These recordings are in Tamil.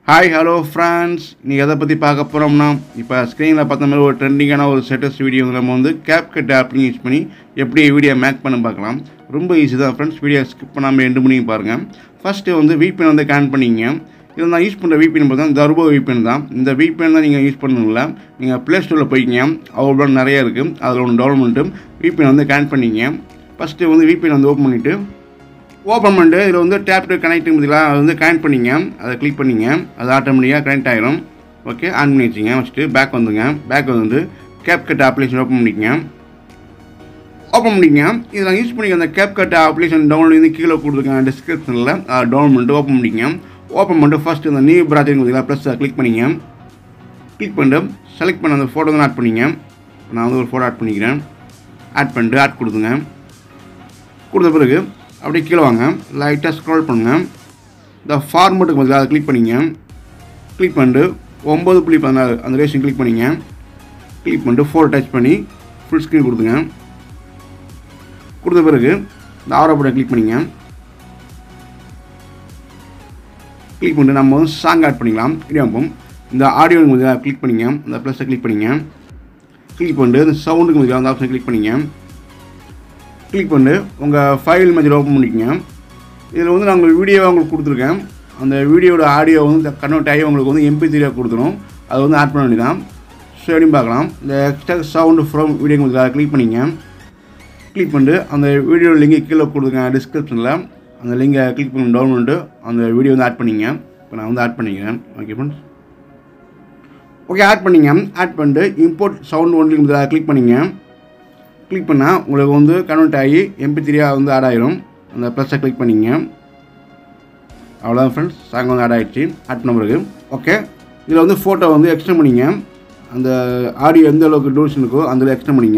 ஹாய் ஹலோ ஃப்ரெண்ட்ஸ் இன்றைக்கி எதை பற்றி பார்க்க போகிறோம்னா இப்போ ஸ்க்ரீனில் பார்த்த மாதிரி ஒரு ட்ரெண்டிங்கான ஒரு செட்டஸ் வீடியோ வந்து நம்ம வந்து கேப் கட் ஆப்லையும் யூஸ் பண்ணி எப்படி வீடியோ மேக் பண்ண பார்க்கலாம் ரொம்ப ஈஸி தான் ஃப்ரெண்ட்ஸ் வீடியோ ஸ்கிப் பண்ணாமல் எண்டு பண்ணி பாருங்கள் ஃபஸ்ட்டு வந்து VPN வந்து கேன் பண்ணிங்க இதில் நான் யூஸ் பண்ணுற VPN பார்த்தா தர்போ VPN தான் இந்த VPN தான் நீங்கள் யூஸ் பண்ணணும்ல நீங்கள் ப்ளே ஸ்டோரில் போய்க்கிங்க அவ்வளோ நிறைய இருக்குது அதில் ஒன்று டவுன்லோட் பண்ணிட்டு VPN வந்து கேன் பண்ணிங்க ஃபஸ்ட்டு வந்து VPN வந்து ஓப்பன் பண்ணிவிட்டு ஓப்பன் பண்ணிட்டு இதில் வந்து டேப் டு கனெக்ட் பார்த்தீங்களா அது வந்து கனெக்ட் பண்ணிங்க அதை கிளிக் பண்ணிங்க அது ஆட்டோமேட்டிக்காக கனெக்ட் ஆயிரும் ஓகே ஆன் பண்ணி வச்சுங்க வச்சுட்டு பேக் வந்துங்க பேக் வந்து கேப் கட் அப்ளிகேஷன் ஓப்பன் பண்ணிக்கங்க ஓப்பன் பண்ணிங்க இதில் யூஸ் பண்ணிக்க அந்த கேப் கட் அப்ளிகேஷன் டவுன்லோட் வந்து கீழே கொடுத்துருக்கேன் டிஸ்கிரிப்ஷனில் டவுன்லோட் பண்ணிட்டு ஓப்பன் பண்ணிங்க ஓப்பன் பண்ணிட்டு ஃபஸ்ட்டு இந்த நியூ ப்ராஜெக்ட் பார்த்தீங்களா ப்ளஸ் கிளிக் பண்ணிங்க கிளிக் பண்ணிட்டு செலக்ட் பண்ண அந்த ஃபோட்டோ தான் ஆட் பண்ணிங்க நான் வந்து ஒரு ஃபோட்டோ ஆட் பண்ணிக்கிறேன் ஆட் பண்ணிட்டு ஆட் கொடுத்துங்க கொடுத்த பிறகு அப்படியே கீழே வாங்க லைட்டாக ஸ்க்ரோல் பண்ணுங்கள் இந்த ஃபார்மேட்டுக்கு பதிலாக அதை கிளிக் பண்ணிங்க கிளிக் பண்ணிட்டு ஒம்பது புள்ளி பதினாறு அந்த ரேஷன் கிளிக் பண்ணிங்க கிளிக் பண்ணிட்டு ஃபோர் டச் பண்ணி ஃபுல் ஸ்க்ரீன் கொடுத்துங்க கொடுத்த பிறகு இந்த ஆரோ பட்டன் கிளிக் பண்ணிங்க கிளிக் பண்ணிட்டு நம்ம வந்து சாங் ஆட் பண்ணிக்கலாம் இடியாம்பம் இந்த ஆடியோ பதிலாக கிளிக் பண்ணிங்க இந்த ப்ளஸை கிளிக் பண்ணிங்க கிளிக் பண்ணிட்டு இந்த சவுண்டுக்கு பதிலாக அந்த ஆப்ஷன் கிளிக் பண்ணிங்க கிளிக் பண்ணி உங்கள் ஃபைல் மெஜர் ஓப்பன் பண்ணிக்கங்க இதில் வந்து நான் உங்களுக்கு வீடியோவாக உங்களுக்கு கொடுத்துருக்கேன் அந்த வீடியோட ஆடியோ வந்து கன்வெர்ட் ஆகி உங்களுக்கு வந்து எம்பி த்ரீயாக கொடுத்துரும் அது வந்து ஆட் பண்ண வேண்டியதான் ஸோ எப்படின்னு பார்க்கலாம் இந்த எக்ஸ்ட்ரா சவுண்டு ஃப்ரம் வீடியோ உங்களுக்கு கிளிக் பண்ணிங்க கிளிக் பண்ணிட்டு அந்த வீடியோ லிங்கை கீழே கொடுத்துருக்கேன் டிஸ்கிரிப்ஷனில் அந்த லிங்கை கிளிக் பண்ணி டவுன் பண்ணிட்டு அந்த வீடியோ வந்து ஆட் பண்ணிங்க இப்போ நான் வந்து ஆட் பண்ணிக்கிறேன் ஓகே ஃப்ரெண்ட்ஸ் ஓகே ஆட் பண்ணிங்க ஆட் பண்ணிட்டு இம்போர்ட் சவுண்ட் ஒன்லி கிளிக் பண்ணிங்க கிளிக் பண்ணால் உங்களுக்கு வந்து கன்வெர்ட் ஆகி எம்பி த்ரீயாக வந்து ஆட் ஆயிரும் அந்த ப்ளஸ்ஸை கிளிக் பண்ணிங்க அவ்வளோதான் ஃப்ரெண்ட்ஸ் சாங் வந்து ஆட் ஆகிடுச்சு ஆட் பண்ண பிறகு ஓகே இதில் வந்து ஃபோட்டோ வந்து எக்ஸ்டெண்ட் பண்ணிங்க அந்த ஆடியோ எந்த அளவுக்கு டூரேஷன் இருக்கோ அந்த எக்ஸ்டெண்ட் பண்ணிங்க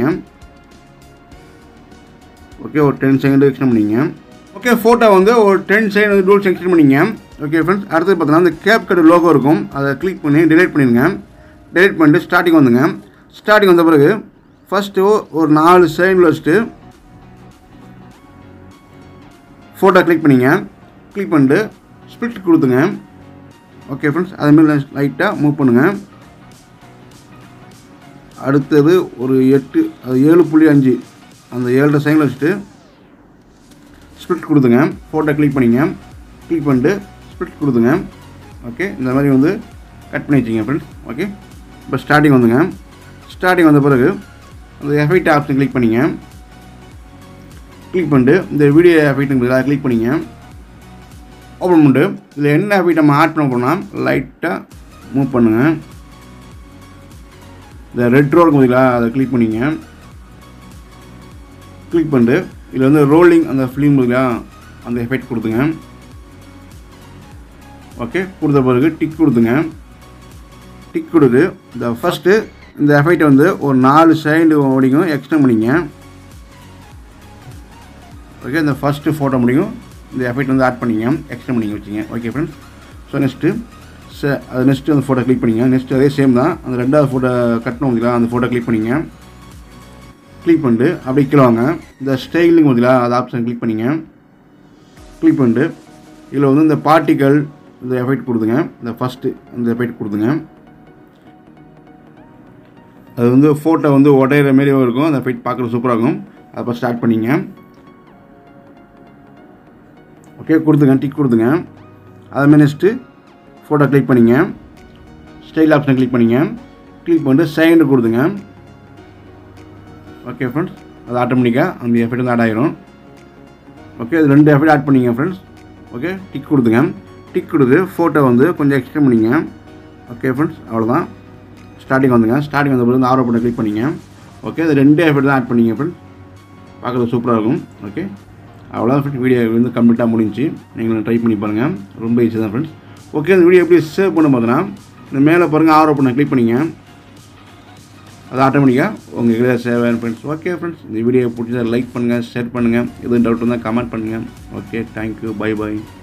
ஓகே ஒரு டென் செகண்ட் எக்ஸ்டெண்ட் பண்ணிங்க ஓகே ஃபோட்டோ வந்து ஒரு டென் செகண்ட் வந்து டூல்ஸ் எக்ஸ்டெண்ட் பண்ணிங்க ஓகே ஃப்ரெண்ட்ஸ் அடுத்து பார்த்தீங்கன்னா அந்த கேப் கட் லோகோ இருக்கும் அதை கிளிக் பண்ணி டிலீட் பண்ணிடுங்க டிலீட் பண்ணிட்டு ஸ்டார்டிங் வந்துங்க ஸ்டார்டிங் வந்த பிறகு ஃபஸ்ட்டு ஒரு நாலு செகண்டில் வச்சுட்டு ஃபோட்டோ கிளிக் பண்ணிங்க கிளிக் பண்ணிட்டு ஸ்பிளிட் கொடுத்துங்க ஓகே ஃப்ரெண்ட்ஸ் அதுமாரி லைட்டாக மூவ் பண்ணுங்கள் அடுத்தது ஒரு எட்டு அது ஏழு புள்ளி அஞ்சு அந்த ஏழரை செகண்டில் வச்சுட்டு ஸ்பிளிட் கொடுத்துங்க ஃபோட்டோ கிளிக் பண்ணிங்க கிளிக் பண்ணிட்டு ஸ்பிளிட் கொடுத்துங்க ஓகே இந்த மாதிரி வந்து கட் பண்ணி வச்சிங்க ஃப்ரெண்ட்ஸ் ஓகே இப்போ ஸ்டார்டிங் வந்துங்க ஸ்டார்டிங் வந்த பிறகு அந்த எஃபெக்ட் ஆப்ஷன் கிளிக் பண்ணிங்க கிளிக் பண்ணிட்டு இந்த வீடியோ எஃபெக்ட்டுங்க அதை கிளிக் பண்ணிங்க ஓப்பன் பண்ணிட்டு இதில் என்ன எஃபெக்ட் நம்ம ஆட் பண்ண போனால் லைட்டாக மூவ் பண்ணுங்கள் இந்த ரெட் ரோல் பார்த்தீங்களா அதை கிளிக் பண்ணிங்க கிளிக் பண்ணிட்டு இதில் வந்து ரோலிங் அந்த ஃபிலிம் பார்த்தீங்களா அந்த எஃபெக்ட் கொடுத்துங்க ஓகே கொடுத்த பிறகு டிக் கொடுத்துங்க டிக் கொடுத்து இந்த ஃபஸ்ட்டு இந்த எஃபெக்ட் வந்து ஒரு நாலு செகண்ட் முடிக்கும் எக்ஸ்டெண்ட் பண்ணிங்க ஓகே இந்த ஃபஸ்ட்டு ஃபோட்டோ முடியும் இந்த எஃபெக்ட் வந்து ஆட் பண்ணிங்க எக்ஸ்டெண்ட் பண்ணிங்க வச்சுங்க ஓகே ஃப்ரெண்ட்ஸ் ஸோ நெக்ஸ்ட்டு ச அது நெக்ஸ்ட்டு அந்த ஃபோட்டோ கிளிக் பண்ணிங்க நெக்ஸ்ட் அதே சேம் தான் அந்த ரெண்டாவது ஃபோட்டோ கட்டணும் பார்த்தீங்களா அந்த ஃபோட்டோ கிளிக் பண்ணிங்க கிளிக் பண்ணிட்டு அப்படி கீழே வாங்க இந்த ஸ்டைலிங் பார்த்தீங்களா அது ஆப்ஷன் கிளிக் பண்ணிங்க கிளிக் பண்ணிட்டு இதில் வந்து இந்த பார்ட்டிக்கல் இந்த எஃபெக்ட் கொடுத்துங்க இந்த ஃபஸ்ட்டு இந்த எஃபெக்ட் கொடுத்துங்க அது வந்து ஃபோட்டோ வந்து உடையிற மாரி இருக்கும் அந்த ஃபைட் பார்க்குறது சூப்பராக இருக்கும் அதை ஃபஸ்ட் ஸ்டார்ட் பண்ணிங்க ஓகே கொடுத்துங்க டிக் கொடுத்துங்க அதுமாரி நெக்ஸ்ட்டு ஃபோட்டோ கிளிக் பண்ணிங்க ஸ்டைல் ஆப்ஷனை கிளிக் பண்ணிங்க கிளிக் பண்ணிட்டு செகண்டு கொடுத்துங்க ஓகே ஃப்ரெண்ட்ஸ் அது ஆட்டோமேட்டிக்காக அந்த எஃபெக்ட் வந்து ஆட் ஆயிரும் ஓகே அது ரெண்டு எஃபெக்ட் ஆட் பண்ணிங்க ஃப்ரெண்ட்ஸ் ஓகே டிக் கொடுத்துங்க டிக் கொடுத்து ஃபோட்டோ வந்து கொஞ்சம் எக்ஸ்டெண்ட் பண்ணிங்க ஓகே ஃப்ரெண்ட்ஸ் அவ்வளோதான் ஸ்டார்டிங் வந்துங்க ஸ்டார்டிங் வந்த பிறகு ஆரோ பண்ண கிளிக் பண்ணிங்க ஓகே அது ரெண்டு எஃபெக்ட் தான் ஆட் பண்ணிங்க ஃப்ரெண்ட்ஸ் பார்க்குறது சூப்பராக இருக்கும் ஓகே அவ்வளோதான் ஃப்ரெண்ட்ஸ் வீடியோ வந்து கம்ப்ளீட்டாக முடிஞ்சு நீங்களும் ட்ரை பண்ணி பாருங்கள் ரொம்ப ஈஸி தான் ஃப்ரெண்ட்ஸ் ஓகே இந்த வீடியோ எப்படி சேவ் பண்ண பார்த்தோன்னா இந்த மேலே பாருங்கள் ஆரோ பண்ண கிளிக் பண்ணிங்க அது ஆட்டோமேட்டிக்காக உங்கள் கிட்ட சேவ் ஆகும் ஃப்ரெண்ட்ஸ் ஓகே ஃப்ரெண்ட்ஸ் இந்த வீடியோ பிடிச்சதை லைக் பண்ணுங்கள் ஷேர் பண்ணுங்கள் எதுவும் டவுட் இருந்தால் கமெண்ட் பண்ணுங்கள் ஓகே தேங்க்யூ பை பாய்